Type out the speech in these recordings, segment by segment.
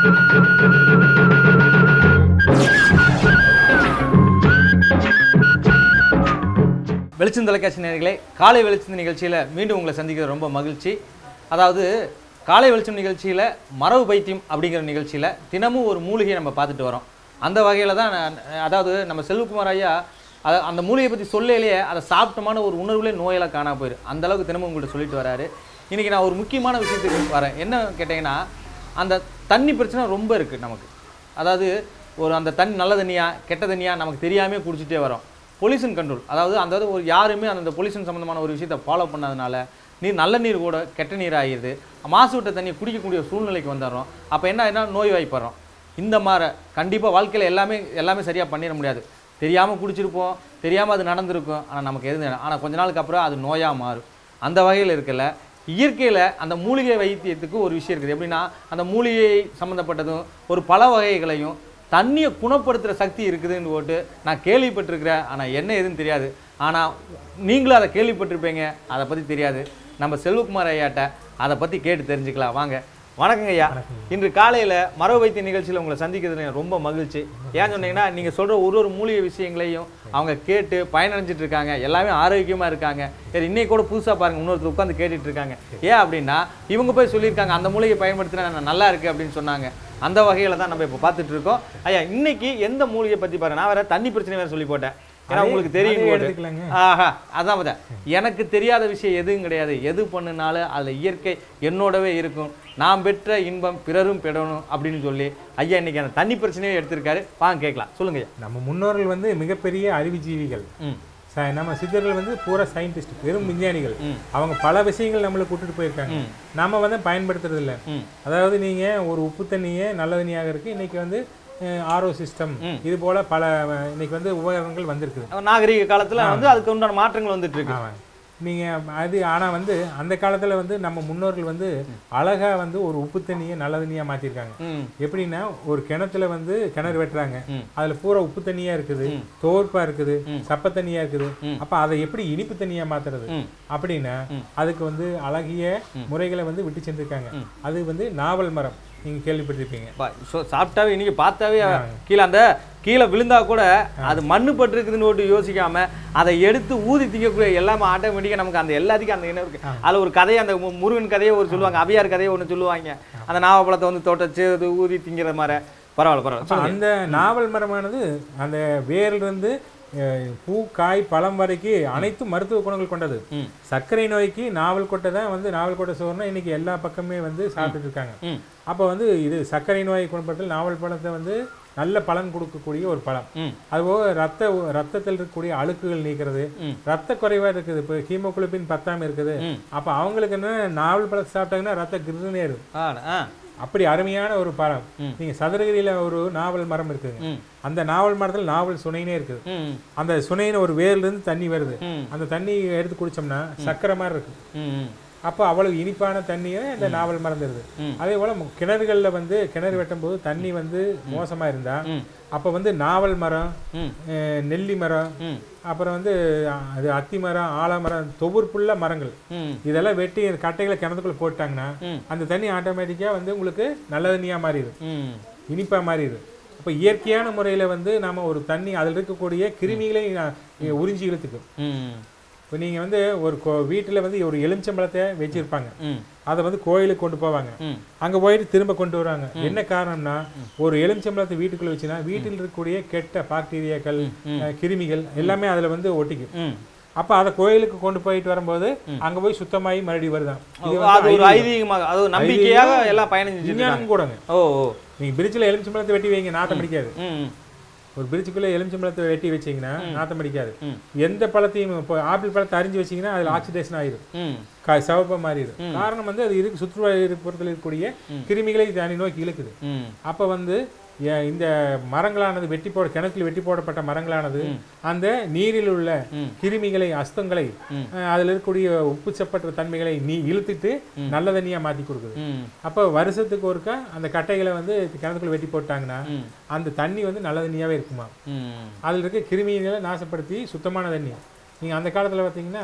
வெளிச்சம் தொலைக்காட்சி நேயர்களே காலை வெளிச்சம் நிகழ்ச்சியில் மீண்டும் உங்களை சந்திக்கிறது ரொம்ப மகிழ்ச்சி அதாவது காலை வெளிச்சம் நிகழ்ச்சியில் மரபு பைத்தியம் அப்படிங்கிற நிகழ்ச்சியில் தினமும் ஒரு மூலிகையை நம்ம பார்த்துட்டு வரோம் அந்த வகையில் தான் நான், அதாவது நம்ம செல்வகுமார் ஐயா அத அந்த மூலிகையை பற்றி சொல்லலையே அதை சாப்பிட்டமான ஒரு உணர்வுலே நோயெல்லாம் காணா போயிரு அந்த அளவுக்கு தினமும் உங்கள்கிட்ட சொல்லிட்டு வராரு இன்றைக்கி நான் ஒரு முக்கியமான விஷயத்துக்கு வரேன் என்ன கேட்டிங்கன்னா அந்த தண்ணி பிரச்சனை ரொம்ப இருக்குது நமக்கு அதாவது ஒரு அந்த தண்ணி நல்ல தண்ணியா கெட்ட தண்ணியா நமக்கு தெரியாமே குடிச்சிட்டே வரோம் பொல்யூஷன் கண்ட்ரோல் அதாவது அந்த ஒரு யாருமே அந்த பொல்யூஷன் சம்மந்தமான ஒரு விஷயத்தை ஃபாலோ பண்ணாதனால நீர் நல்ல நீர் கூட கெட்ட நீர் ஆகிடுது மாசு விட்ட தண்ணியை குடிக்கக்கூடிய சூழ்நிலைக்கு வந்துடுறோம் அப்போ என்ன ஆயிடுனா நோய் வாய்ப்படுறோம் இந்த மாதிரி கண்டிப்பாக வாழ்க்கையில் எல்லாமே எல்லாமே சரியாக பண்ணிட முடியாது தெரியாமல் குடிச்சிருப்போம் தெரியாமல் அது நடந்திருக்கும் ஆனால் நமக்கு எது ஆனால் கொஞ்ச நாளுக்கு அப்புறம் அது நோயாக மாறும் அந்த வகையில் இருக்கல இயற்கையில் அந்த மூலிகை வைத்தியத்துக்கு ஒரு விஷயம் இருக்குது எப்படின்னா அந்த மூலிகை சம்மந்தப்பட்டதும் ஒரு பல வகைகளையும் தண்ணியை குணப்படுத்துகிற சக்தி இருக்குதுன்னு போட்டு நான் கேள்விப்பட்டிருக்கிறேன் ஆனால் என்ன எதுன்னு தெரியாது ஆனால் நீங்களும் அதை கேள்விப்பட்டிருப்பீங்க அதை பற்றி தெரியாது நம்ம செல்வகுமார் ஐயாட்ட அதை பற்றி கேட்டு தெரிஞ்சுக்கலாம் வாங்க வணக்கங்க ஐயா இன்று காலையில் மரபு வைத்திய நிகழ்ச்சியில் உங்களை சந்திக்கிறது எனக்கு ரொம்ப மகிழ்ச்சி ஏன் சொன்னீங்கன்னா நீங்கள் சொல்கிற ஒரு ஒரு மூலிகை விஷயங்களையும் அவங்க கேட்டு பயனடைஞ்சிட்டு இருக்காங்க எல்லாமே ஆரோக்கியமாக இருக்காங்க சரி இன்னைக்கு கூட புதுசாக பாருங்க இன்னொருத்தர் உட்காந்து கேட்டுட்டு இருக்காங்க ஏன் அப்படின்னா இவங்க போய் சொல்லியிருக்காங்க அந்த மூலிகை பயன்படுத்தினா நான் நல்லா இருக்கு அப்படின்னு சொன்னாங்க அந்த வகையில் தான் நம்ம இப்போ பார்த்துட்டு இருக்கோம் ஐயா இன்னைக்கு எந்த மூலிகை பற்றி பாருங்க நான் வேற தண்ணி பிரச்சனை வேற சொல்லி போட்டேன் ஏன்னா அதே- உங்களுக்கு தெரியும் அதே போது. எடுத்துக்கலாங்க. ஆஹா அதான் பார்த்தேன் எனக்கு தெரியாத விஷயம் எதுவும் கிடையாது எது பண்ணுனாலும் அதில் இயற்கை என்னோடவே இருக்கும் நான் பெற்ற இன்பம் பிறரும் பெறணும் அப்படின்னு சொல்லி ஐயா இன்னைக்கு அந்த தண்ணி பிரச்சனையே எடுத்திருக்காரு வாங்க கேட்கலாம் சொல்லுங்க ஐயா நம்ம முன்னோர்கள் வந்து மிகப்பெரிய அறிவுஜீவிகள் ம் ச- நம்ம சித்தர்கள் வந்து பூரா சயின்டிஸ்ட் பெரும் விஞ்ஞானிகள் ம். அவங்க பல விஷயங்கள் நம்மளை கூட்டிட்டு போயிருக்காங்க ம். நம்ம வந்து பயன்படுத்துறது இல்ல ம் அதாவது நீங்க ஒரு உப்பு தண்ணியே நல்ல தண்ணியாக இருக்கு இன்னைக்கு வந்து ஆரோ சிஸ்டம் ம். இது போல பல அஹ், இன்னைக்கு வந்து உபகரணங்கள் வந்திருக்குது அப்ப நாகரிக காலத்துல வந்து அதுக்கு உண்டான மாற்றங்கள் வந்துட்டு இருக்கு ஆமா. நீங்க அது ஆனா வந்து அந்த காலத்துல வந்து நம்ம முன்னோர்கள் வந்து அழகா வந்து ஒரு உப்பு தண்ணியை நல்ல தண்ணியா மாத்திருக்காங்க ம் எப்படின்னா ஒரு கிணத்துல வந்து கிணறு வெட்டுறாங்க ம். அதுல பூரா உப்பு தண்ணியா இருக்குது ம். தோற்பா இருக்குது ம். சப்ப தண்ணியா இருக்குது ம். அப்ப அதை எப்படி இனிப்பு தண்ணியா மாத்துறது ம் அப்படின்னா ம். அதுக்கு வந்து அழகிய முறைகளை வந்து விட்டு சென்றிருக்காங்க ம். அது வந்து நாவல் மரம் நீங்க கேள்விப்பட்டிருப்பீங்க பா, சொ- சாப்பிட்டாவே இன்னைக்கு பார்த்தாவே கீழே அந்த கீழே விழுந்தா கூட அது மண்ணு பட்டிருக்குதுன்னு போட்டு யோசிக்காம அதை எடுத்து ஊதி திங்கக்கூடிய எல்லாமே ஆட்டோமேட்டிக்காக நமக்கு அந்த எல்லாத்துக்கும் அந்த என்ன இருக்கு அதில் ஒரு கதையை அந்த மு- முருகன் கதையை ஒரு சொல்லுவாங்க அவியார் கதையை ஒன்று சொல்லுவாங்க அந்த நாவப்பழத்தை வந்து தோட்டச்சு அது ஊதி திங்கிற மாதிரி பரவாயில்ல பரவாயில்ல அப்ப அந்த நாவல் மரமானது அந்த வேர்ல இருந்து அஹ், பூ காய் பழம் வரைக்கும் அனைத்தும் மருத்துவ குணங்கள் கொண்டது ம் சர்க்கரை நோய்க்கு நாவல் கொட்டை தான் வந்து நாவல் கொட்டை சோறுனா இன்னைக்கு எல்லா பக்கமே வந்து சாப்பிட்டுட்டு இருக்காங்க ம் அப்போ வந்து இது சர்க்கரை நோய் குணப்படுத்தல் நாவல் பழத்தை வந்து நல்ல பலன் கொடுக்கக்கூடிய ஒரு பழம் ம் அதுபோக ரத்த ரத்தத்தில் இருக்கக்கூடிய அழுக்குகள் நீக்கிறது ம். ரத்த குறைவா இருக்குது இப்போ ஹீமோகுளோபின் பத்தாம இருக்குது ம். அப்போ அவங்களுக்கு என்ன நாவல் பழத்தை சாப்பிட்டாங்கன்னா ரத்த கிருதுனே இருக்கும் ஆ ஆ அப்படி அருமையான ஒரு பழம் ம். நீங்க சதுரகிரியில ஒரு நாவல் மரம் இருக்குங்க ம் அந்த நாவல் மரத்தில் நாவல் சுனைனே இருக்குது ம் அந்த சுனைன்னு ஒரு வேர்ல இருந்து தண்ணி வருது ம் அந்த தண்ணி எடுத்து குடிச்சோம்னா சக்கரை மாதிரி இருக்கு ம் அப்போ அவ்வளவு இனிப்பான தண்ணியை இந்த நாவல் மறந்துடுது ம். அதே போல மு- கிணறுகள்ல வந்து கிணறு வெட்டும் போது தண்ணி வந்து மோசமா இருந்தா ம் அப்போ வந்து நாவல் மரம் ம் அஹ், நெல்லி மரம் ம் அப்புறம் வந்து அஹ், அது அத்தி மரம் ஆலமரம் தொகுப்புள்ள மரங்கள் ம் இதெல்லாம் வெட்டி இந்த கட்டைகளை கிணத்துக்குள்ள போட்டாங்கன்னா ம். அந்த தண்ணி ஆட்டோமேட்டிக்காக வந்து உங்களுக்கு நல்ல தண்ணியா மாறிடும் ம் இனிப்பா மாறிடும் அப்போ இயற்கையான முறையில வந்து நாம ஒரு தண்ணி அதில் இருக்கக்கூடிய கிருமிகளை அஹ், உறிஞ்சி இழுத்துக்கும் ம் இப்போ நீங்க வந்து ஒரு கோ வீட்டில் வந்து ஒரு எலுமிச்சம்பழத்தை வச்சிருப்பாங்க ம் அதை வந்து கோயிலுக்கு கொண்டு போவாங்க ம் அங்க போயிட்டு திரும்ப கொண்டு வருவாங்க என்ன காரணம்னா ஒரு எலுமிச்சம்பழத்தை வீட்டுக்குள்ள வச்சுன்னா வீட்டில் இருக்கக்கூடிய கெட்ட பாக்டீரியாக்கள் அஹ், கிருமிகள் எல்லாமே அதுல வந்து ஒட்டிக்கும் ம் அப்ப அதை கோயிலுக்கு கொண்டு போயிட்டு வரும்போது அங்க போய் சுத்தமாகி மறுபடியும் வருதான் இது வந்து அது ஒரு ஐதீகம். ஐதீகமாக அது ஒரு நம்பிக்கையாக எல்லாம் பயணிச்சுட்டு இருக்காங்க விஞ்ஞானம் கூடங்க ஓ ஓ நீங்க பிரிட்ஜில் எலுமிச்சம்பழத்தை வெட்டி வைங்க நாத்தம் அடிக்காது ம் ஒரு பிரிட்ஜுக்குள்ள எலுமிச்சம்பழத்தை வெட்டி வச்சீங்கன்னா நாத்தம் அடிக்காது ம். எந்த பழத்தையும் இப்போ ஆப்பிள் பழத்தை அரிஞ்சு வச்சீங்கன்னா அதுல ஆக்சிடேஷன் ஆயிடும் ம் கா சிவப்பா மாறிடும் காரணம் வந்து அது இருக்கு சுற்றுப்புறத்தில் இருக்கக்கூடிய கிருமிகளை தனி நோக்கி இழுக்குது ம் அப்ப வந்து ஏ- இந்த மரங்களானது வெட்டி போட கிணற்றில் வெட்டி போடப்பட்ட மரங்களானது அந்த நீரில் உள்ள ம். கிருமிகளை அஸ்தங்களை ம். அஹ், அதுல இருக்கக்கூடிய உப்பு சப்பற்ற தன்மைகளை நீ இழுத்துட்டு நல்ல தண்ணியா மாத்தி கொடுக்குது ம் அப்ப வருஷத்துக்கு ஒருக்கா அந்த கட்டைகளை வந்து கிணத்துக்குள்ள வெட்டி போட்டாங்கன்னா ம் அந்த தண்ணி வந்து நல்ல தண்ணியாவே இருக்குமா ம் அதுல இருக்க கிருமிகளை நாசப்படுத்தி சுத்தமான தண்ணி நீங்க அந்த காலத்துல பாத்தீங்கன்னா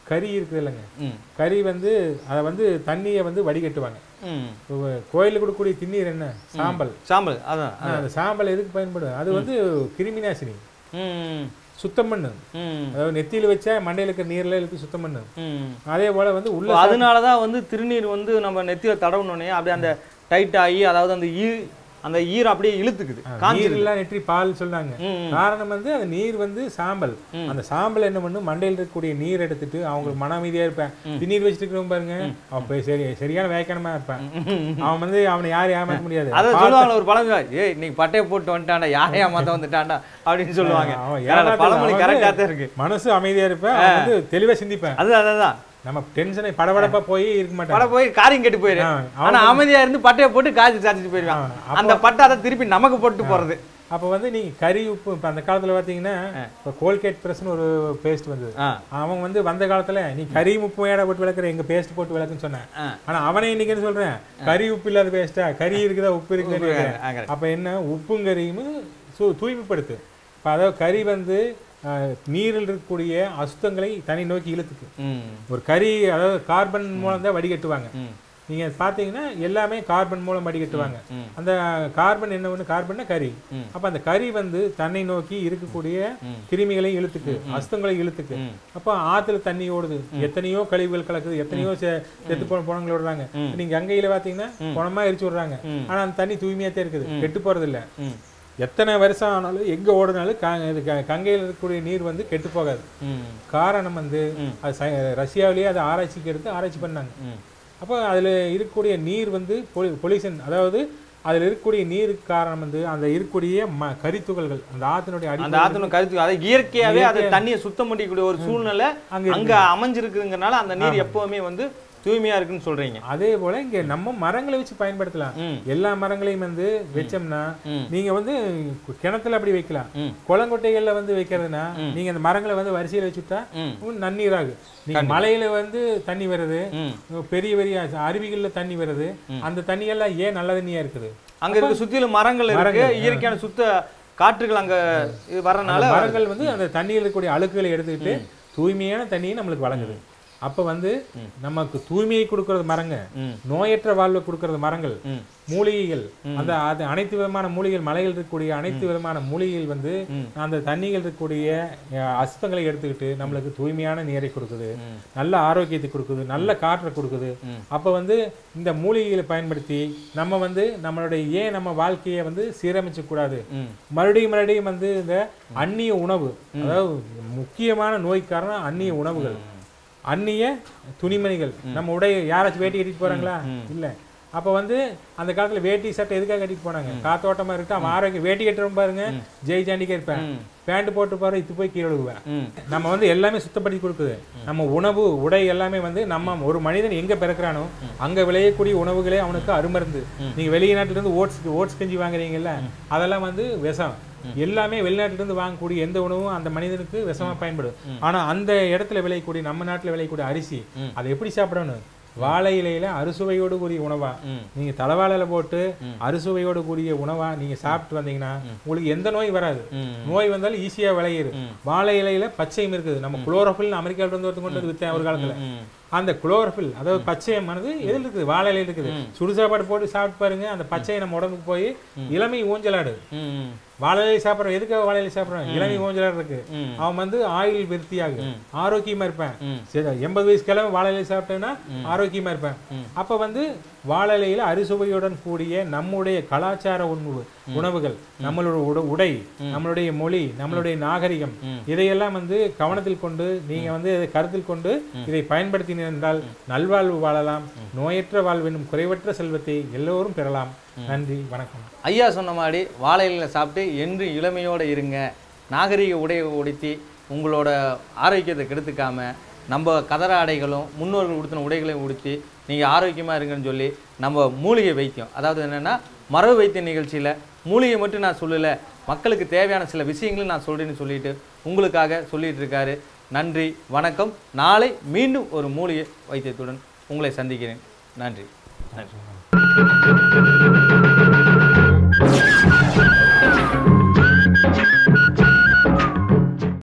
கறி இருக்குது இல்லைங்க ம் கறி வந்து அதை வந்து தண்ணியை வந்து வடிகட்டுவாங்க ம் இப்போ கோயிலுக்கு கொடுக்கக்கூடிய திண்ணீர் என்ன சாம்பல் சாம்பல் அதான் ஆ, அந்த சாம்பல் எதுக்கு பயன்படும் அது வந்து கிருமி நாசினி ம் சுத்தம் பண்ணு ம் அதாவது நெத்தியில் வச்சா மண்டையில் இருக்கிற நீர்ல இழுத்து சுத்தம் பண்ணு ம் அதே போல வந்து உள்ள அதனால தான் வந்து திருநீர் வந்து நம்ம நெத்தியில தடவுனோடனே அப்படியே அந்த டைட் ஆகி அதாவது அந்த ஈ அந்த ஈரம் அப்படியே இழுத்துக்குது காஞ்சிருது நீர்லாம் நெற்றி பால் சொன்னாங்க ம் காரணம் வந்து அந்த நீர் வந்து சாம்பல் அந்த சாம்பல் என்ன பண்ணும் மண்டையில் இருக்கக்கூடிய நீர் எடுத்துட்டு அவங்களுக்கு மன அமைதியா இருப்பேன் திண்ணீர் வச்சுட்டு இருக்கிறவங்க பாருங்க அவன் போய் சரி சரியான வேக்கனமா இருப்பான் அவன் வந்து அவனை யாரும் ஏமாற்ற முடியாது அதை சொல்லுவாங்க ஒரு பழமொழி ஏய் இன்னைக்கு பட்டையை போட்டு வந்துட்டான்டா யாரையா மாத்த வந்துட்டான்டா அப்படின்னு சொல்லுவாங்க அவன் கரெக்டா, ஏமாத்தல. பழமொழி அவன் கரெக்டாக வந்து தான் இருக்கு மனசு அமைதியா இருப்பேன் அவன் வந்து தெளிவா சிந்திப்பேன் அது அதுதான் நம்ம டென்ஷனை படபடப்பா போய் இருக்க மாட்டான் பட போய் காரியம் கெட்டு போயிரு ஆ, ஆனா அமைதியா இருந்து பட்டையை போட்டு காய்ச்சி சாச்சிட்டு போயிருவான் ஆ, அந்த பட்டை அதை திருப்பி நமக்கு போட்டு போறது அப்போ வந்து நீங்க கறி உப்பு இப்போ அந்த காலத்துல பாத்தீங்கன்னா இப்போ கோல்கேட் ப்ரெஸ்னு ஒரு பேஸ்ட் வந்தது ஆ அவன் வந்து வந்த காலத்துல நீ கறி உப்பு ஏடா போட்டு விளக்குற எங்க பேஸ்ட் போட்டு விளக்குன்னு சொன்னேன் ஆ. ஆனா அவனே இன்னைக்கு என்ன சொல்றேன் கறி உப்பு இல்லாத பேஸ்டா கறி இருக்குதா உப்பு இருக்குதா ஆ, correct. அப்ப என்ன உப்பும் கறியும் சு- தூய்மைப்படுத்து இப்போ அதாவது கறி வந்து அஹ், நீரில் இருக்கக்கூடிய அசுத்தங்களை தனி நோக்கி இழுத்துக்கு ம் ஒரு கறி அதாவது கார்பன் மூலம் தான் வடிகட்டுவாங்க ம் நீங்க பாத்தீங்கன்னா எல்லாமே கார்பன் மூலம் வடிகட்டுவாங்க ம். அந்த கார்பன் என்ன ஒன்று கார்பன்னா கறி ம். அப்ப அந்த கறி வந்து தன்னை நோக்கி இருக்கக்கூடிய ம். கிருமிகளை இழுத்துக்கு அசுத்தங்களை இழுத்துக்கு ம். அப்ப ஆத்துல தண்ணி ஓடுது எத்தனையோ கழிவுகள் கலக்குது எத்தனையோ செ- செத்து போன பணங்கள் விடுறாங்க நீங்க கங்கையில பாத்தீங்கன்னா பணமா எரிச்சு விடுறாங்க ம். ஆனா அந்த தண்ணி தூய்மையா தான் இருக்குது கெட்டு போறது இல்ல ம் எத்தனை வருஷம் ஆனாலும் எங்க ஓடுனாலும் க- இது க- கங்கையில இருக்கக்கூடிய நீர் வந்து கெட்டு போகாது ம் காரணம் வந்து ம். அது ச- ரஷ்யாவிலேயே அதை ஆராய்ச்சிக்கு எடுத்து ஆராய்ச்சி பண்ணாங்க ம் அப்போ அதில் இருக்கக்கூடிய நீர் வந்து பொல்யூஷன் அதாவது அதில் இருக்கக்கூடிய நீருக்கு காரணம் வந்து அந்த இருக்கக்கூடிய ம கரித்துகள்கள் அந்த ஆத்தினுடைய அடி அந்த ஆத்தணும் கருத்து அதை இயற்கையாவே அதை தண்ணியை சுத்தம் பண்ணிக்கூடிய ஒரு சூழ்நிலை அங்க அங்க அமைஞ்சிருக்குங்கிறனால அந்த நீர் எப்பவுமே வந்து தூய்மையா இருக்குன்னு சொல்றீங்க அதே போல இங்க நம்ம மரங்களை வச்சு பயன்படுத்தலாம் ம் எல்லா மரங்களையும் வந்து வச்சோம்னா ம். நீங்க வந்து கிணத்துல அப்படி வைக்கலாம் ம். குளங்கொட்டைகள்ல வந்து வைக்கிறதுனா நீங்க அந்த மரங்களை வந்து வரிசையில வச்சுட்டா ம் உங்களுக்கு நன்னீராகு நீங்க மலையில வந்து தண்ணி வருது ம் பெரிய பெரிய அருவிகள்ல தண்ணி வருது அந்த தண்ணியெல்லாம் ஏன் நல்ல தண்ணியா இருக்குது அங்க இருக்க சுத்திலும் மரங்கள் இருக்கு இயற்கையான சுத்த காற்றுகள் அங்க இது வரனால அந்த மரங்கள் வந்து அந்த தண்ணியில் இருக்கக்கூடிய அழுக்குகளை எடுத்துக்கிட்டு தூய்மையான தண்ணியை நம்மளுக்கு வழங்குது அப்ப வந்து நமக்கு தூய்மையை கொடுக்கறது மரங்க ம் நோயற்ற வாழ்வை கொடுக்கறது மரங்கள் ம் மூலிகைகள் அந்த அது அனைத்து விதமான மூலிகைகள் மலையில் இருக்கக்கூடிய அனைத்து விதமான மூலிகைகள் வந்து அந்த தண்ணிகள் இருக்கக்கூடிய அஹ், அசுத்தங்களை எடுத்துக்கிட்டு நம்மளுக்கு தூய்மையான நீரை கொடுக்குது ம். நல்ல ஆரோக்கியத்தை கொடுக்குது நல்ல காற்றை கொடுக்குது ம். அப்ப வந்து இந்த மூலிகைகளை பயன்படுத்தி நம்ம வந்து நம்மளுடைய ஏன் நம்ம வாழ்க்கையை வந்து சீரமைச்சு கூடாது ம் மறுபடியும் மறுபடியும் வந்து இந்த அந்நிய உணவு அதாவது முக்கியமான நோய் காரணம் அந்நிய உணவுகள் அந்நிய துணிமணிகள் நம்ம உடைய யாராச்சும் வேட்டி கட்டிட்டு போறாங்களா இல்ல அப்ப வந்து அந்த காலத்துல வேட்டி சட்டை எதுக்காக கட்டிட்டு போனாங்க காத்தோட்டமா இருக்கு அவன் ஆரோக்கியம் வேட்டி கட்டுறவன் பாருங்க ஜெய் ஜாண்டிக்கா இருப்பேன் பேண்ட் போட்டு பாரு இத்து போய் கீழே விழுவேன் ம் நம்ம வந்து எல்லாமே சுத்தப்படுத்தி கொடுக்குது நம்ம உணவு உடை எல்லாமே வந்து நம்ம ஒரு மனிதன் எங்க பிறக்கிறானோ அங்க விளையக்கூடிய உணவுகளே அவனுக்கு அருமருந்து நீங்க வெளிநாட்டுல இருந்து ஓட்ஸ் ஓட்ஸ் கஞ்சி வாங்குறீங்கல்ல அதெல்லாம் வந்து விஷம் எல்லாமே வெளிநாட்டுல இருந்து வாங்கக்கூடிய எந்த உணவும் அந்த மனிதனுக்கு விஷமா பயன்படும் ஆனா அந்த இடத்துல விளையக்கூடிய நம்ம நாட்டுல விளையக்கூடிய அரிசி அதை எப்படி சாப்பிடணும் வாழை இலையில அறுசுவையோடு கூடிய உணவா ம். நீங்க தலைவாழையில போட்டு அறுசுவையோடு கூடிய உணவா நீங்க சாப்பிட்டு வந்தீங்கன்னா உங்களுக்கு எந்த நோய் வராது ம். நோய் வந்தாலும் ஈஸியா விளையிரு வாழை இலையில பச்சையும் இருக்குது நம்ம குளோரோஃபில் அமெரிக்காவில இருந்து ஒருத்தர் கொண்டு வந்து வித்தேன் ஒரு காலத்துல ம் அந்த குளோரோஃபில் அதாவது பச்சையமானது எதில் இருக்குது வாழை இலையில இருக்குது சுடு சாப்பாடு போட்டு சாப்பிட்டு பாருங்க அந்த பச்சையை நம்ம உடம்புக்கு போய் இளமை ஊஞ்சலாடு ம் வாழை இலை சாப்பிட்றோம் எதுக்காக வாழை இலை சாப்பிட்றோம் இளமை ஊஞ்சலாடு இருக்கு ம். அவன் வந்து ஆயில் விருத்தியாகு ஆரோக்கியமா இருப்பேன் ம். சரி எண்பது வயசு கிழமை வாழை இலை சாப்பிட்டேன்னா ஆரோக்கியமா இருப்பேன் அப்ப வந்து வாழை இலையில அறுசுவையுடன் கூடிய நம்முடைய கலாச்சார உணவு உணவுகள் நம்மளோட உட- உடை நம்மளுடைய மொழி நம்மளுடைய நாகரிகம் இதையெல்லாம் வந்து கவனத்தில் கொண்டு நீங்க வந்து இதை கருத்தில் கொண்டு இதை பயன்படுத்தினீர்கள் என்றால் நல்வாழ்வு வாழலாம் நோயற்ற வாழ்வெனும் குறைவற்ற செல்வத்தை எல்லோரும் பெறலாம் நன்றி வணக்கம் ஐயா சொன்ன மாதிரி வாழை இலையில சாப்பிட்டு என்று இளமையோட இருங்க நாகரிக உடையை உடுத்தி உங்களோட ஆரோக்கியத்தை கெடுத்துக்காம நம்ம கதற ஆடைகளும் முன்னோர்கள் உடுத்தின உடைகளையும் உடுத்தி நீங்கள் ஆரோக்கியமாக இருங்கன்னு சொல்லி நம்ம மூலிகை வைத்தியம் அதாவது என்னென்னா மரபு வைத்திய நிகழ்ச்சியில் மூலிகை மட்டும் நான் சொல்லலை மக்களுக்கு தேவையான சில விஷயங்களும் நான் சொல்கிறேன்னு சொல்லிட்டு உங்களுக்காக சொல்லிட்டு இருக்காரு நன்றி வணக்கம் நாளை மீண்டும் ஒரு மூலிகை வைத்தியத்துடன் உங்களை சந்திக்கிறேன் நன்றி நன்றி